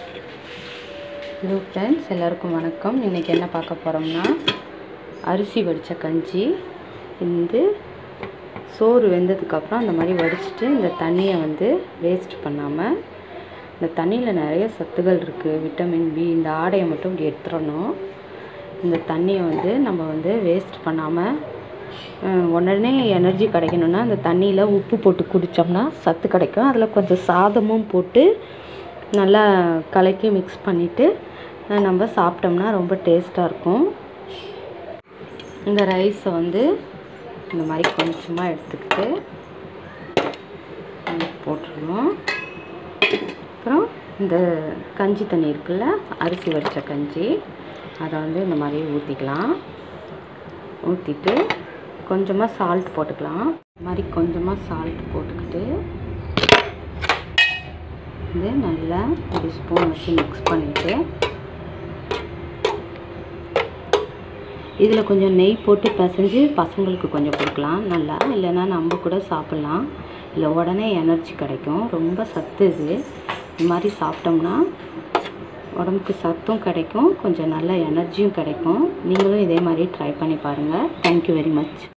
hello friends எல்லாருக்கும் வணக்கம் இன்றைக்கி என்ன பார்க்க போகிறோம்னா அரிசி வடித்த கஞ்சி இந்த சோறு வெந்ததுக்கப்புறம் அந்த மாதிரி வடிச்சிட்டு இந்த தண்ணியை வந்து வேஸ்ட் பண்ணாமல் இந்த தண்ணியில் நிறைய சத்துகள் இருக்குது விட்டமின் பி இந்த ஆடையை மட்டும் இப்படி எடுத்துடணும் இந்த தண்ணியை வந்து நம்ம வந்து வேஸ்ட் பண்ணாமல் அஹ், உடனே எனர்ஜி கிடைக்கணும்னா அந்த தண்ணியில் உப்பு போட்டு குடித்தோம்னா சத்து கிடைக்கும் அதில் கொஞ்சம் சாதமும் போட்டு நல்லா கலக்கி மிக்ஸ் பண்ணிவிட்டு நம்ம சாப்பிட்டோம்னா ரொம்ப டேஸ்ட்டாக இருக்கும் இந்த ரைஸை வந்து இந்த மாதிரி கொஞ்சமாக எடுத்துக்கிட்டு இங்க போட்டுருணும் அப்புறம் இந்த கஞ்சி தண்ணி இருக்குல்ல அரிசி வடித்த கஞ்சி அதை வந்து இந்த மாதிரி ஊற்றிக்கலாம் ஊற்றிட்டு கொஞ்சமாக சால்ட் போட்டுக்கலாம் இந்த மாதிரி கொஞ்சமாக சால்ட் போட்டுக்கிட்டு இது நல்லா ஒரு ஸ்பூன் வச்சு மிக்ஸ் பண்ணிவிட்டு இதில் கொஞ்சம் நெய் போட்டு பிசைஞ்சு பசங்களுக்கு கொஞ்சம் கொடுக்கலாம் நல்லா இல்லைன்னா நம்ம கூட சாப்பிட்லாம் இல்லை உடனே எனர்ஜி கிடைக்கும் ரொம்ப சத்து இது இது மாதிரி சாப்பிட்டோம்னா உடம்புக்கு சத்தும் கிடைக்கும் கொஞ்சம் நல்ல எனர்ஜியும் கிடைக்கும் நீங்களும் இதே மாதிரி ட்ரை பண்ணி பாருங்கள் தேங்க்யூ வெரி மச்